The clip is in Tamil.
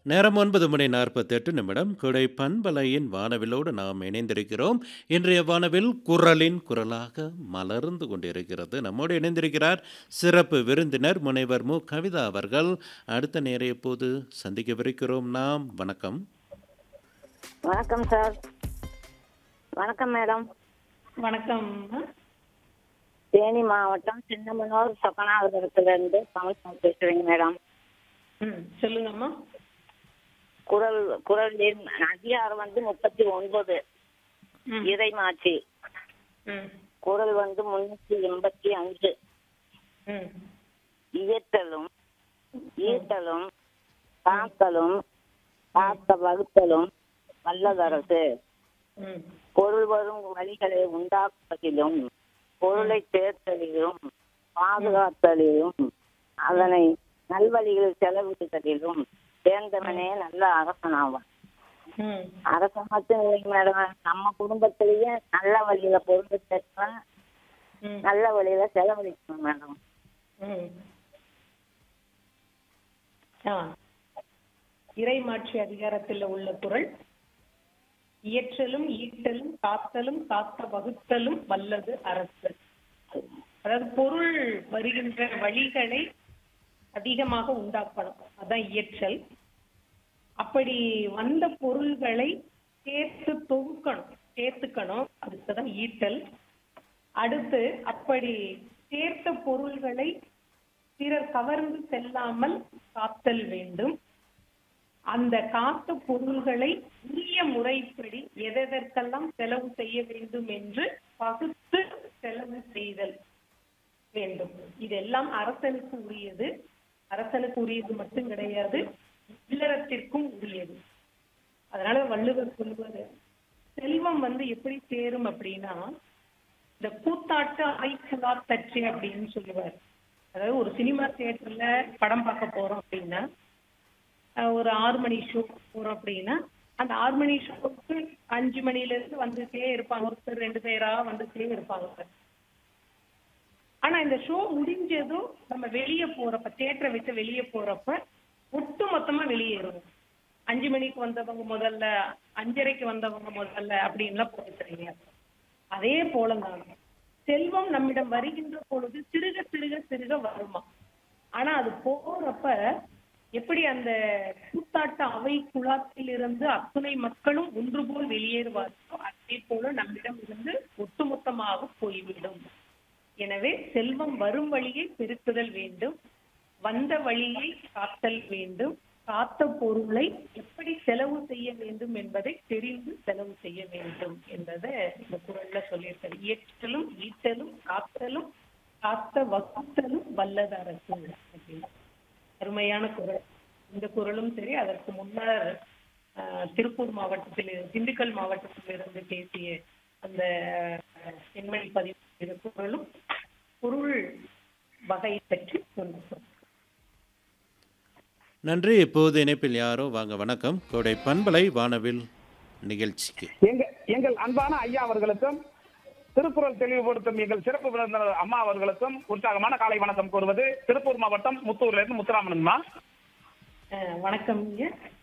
நேரம் ஒன்பது மணி நாற்பத்தெட்டு நிமிடம் குடை பண்பலையின் வானவிலோடு நாம் இணைந்திருக்கிறோம் இன்றைய வானவில் குரலின் குரலாக மலர்ந்து கொண்டிருக்கிறது நம்மோடு இணைந்திருக்கிறார் சிறப்பு விருந்தினர் முனைவர் மு கவிதா அவர்கள் அடுத்த நேர எப்போது சந்திக்கவிருக்கிறோம் நாம் வணக்கம் வணக்கம் சார் வணக்கம் மேடம் வணக்கம் தேனி மாவட்டம் சின்னமனூர் சொக்கநாதபுரத்துல இருந்து கமல் பேசுறேங்க மேடம் ம் சொல்லுங்கம்மா குரல் குரல் எண் அதிகாரம் வந்து முப்பத்தி ஒன்பது ம் இறைமாட்சி ம் குரல் வந்து முன்னூத்தி எண்பத்தி அஞ்சு ம் இயற்றலும் ஈட்டலும் காத்தலும் காத்த வகுத்தலும் வல்லதரசு ம் பொருள் வரும் வழிகளை உண்டாக்குவதிலும் பொருளை சேர்த்தலிலும் பாதுகாத்தலிலும் அதனை நல்வழிகளில் செலவிடுதலிலும் சேர்ந்தவனே நல்ல அரசனாவான் ம் அரசன் மட்டும் இல்லைங்க மேடம் நம்ம குடும்பத்திலேயே நல்ல வழியில பொருள் சேர்க்கலாம் ம் நல்ல வழியில செலவழிக்கணும் மேடம் ம் ஆ இறைமாட்சி அதிகாரத்தில் உள்ள குரல் இயற்றலும் ஈட்டலும் காத்தலும் காத்த வகுத்தலும் வல்லது அரசு அதாவது பொருள் வருகின்ற வழிகளை அதிகமாக உண்டாக்கணும் அதான் இயற்றல் அப்படி வந்த பொருள்களை சேர்த்து தொகுக்கணும் சேர்த்துக்கணும் அதுக்குதான் ஈட்டல் அடுத்து அப்படி சேர்த்த பொருள்களை பிறர் கவர்ந்து செல்லாமல் காத்தல் வேண்டும் அந்த காத்த பொருள்களை உரிய முறைப்படி எதற்கெல்லாம் செலவு செய்ய வேண்டும் என்று பகுத்து செலவு செய்தல் வேண்டும் இதெல்லாம் அரசனுக்கு உரியது அரசனுக்கு உரியது மட்டும் கிடையாது இல்லறத்திற்கும் உரியது அதனால வள்ளுவர் சொல்லுவது செல்வம் வந்து எப்படி சேரும் அப்படின்னா இந்த கூத்தாட்டு அரைக்குலா தச்சு அப்படின்னு சொல்லுவார் அதாவது ஒரு சினிமா தியேட்டர்ல படம் பார்க்க போறோம் அப்படின்னா அஹ் ஒரு ஆறு மணி ஷோ போறோம் அப்படின்னா அந்த ஆறு மணி ஷோவுக்கு அஞ்சு மணில இருந்து வந்துட்டே இருப்பாங்க ஒருத்தர் ரெண்டு பேரா வந்துட்டே இருப்பாங்க ஆனா இந்த ஷோ முடிஞ்சதும் நம்ம வெளியே போறப்ப தியேட்டரை விட்டு வெளியே போறப்ப ஒட்டு மொத்தமா வெளியேறுவோம் அஞ்சு மணிக்கு வந்தவங்க முதல்ல அஞ்சரைக்கு வந்தவங்க முதல்ல அப்படின்லாம் போக தெரியாது அதே போலதான் செல்வம் நம்மிடம் வருகின்ற பொழுது சிறுக சிறுக சிறுக வருமா ஆனா அது போறப்ப எப்படி அந்த கூத்தாட்ட அவை குழாத்தில் இருந்து அத்துணை மக்களும் ஒன்று போல் வெளியேறுவார்களோ அதே போல நம்மிடம் இருந்து ஒட்டுமொத்தமாக போய்விடும் எனவே செல்வம் வரும் வழியை பெருக்குதல் வேண்டும் வந்த வழியை காத்தல் வேண்டும் காத்த பொருளை எப்படி செலவு செய்ய வேண்டும் என்பதை தெரிந்து செலவு செய்ய வேண்டும் என்பதை இந்த குரல்ல சொல்லியிருக்காரு இயற்றலும் ஈட்டலும் காத்தலும் காத்த வகுத்தலும் வல்லது அரசு அப்படின்னு அருமையான குரல் இந்த குரலும் சரி அதற்கு முன்னர் ஆஹ், திருப்பூர் மாவட்டத்தில் திண்டுக்கல் மாவட்டத்தில் இருந்து பேசிய அந்த பெண்மணி பதிவு செய்த குரலும் பொருள் வகை பற்றி சொல்லுகிறோம் நன்றி இப்போது இணைப்பில் யாரோ வாங்க வணக்கம் கோடை பண்பலை வானவில் நிகழ்ச்சிக்கு எங்க எங்கள் அன்பான ஐயா அவர்களுக்கும் திருக்குறள் தெளிவுபடுத்தும் எங்கள் சிறப்பு விருந்தினர் அம்மா அவர்களுக்கும் உற்சாகமான காலை வணக்கம் கூறுவது திருப்பூர் மாவட்டம் முத்தூர்ல இருந்து முத்துராமன்மா ஆஹ், வணக்கம் ஐயா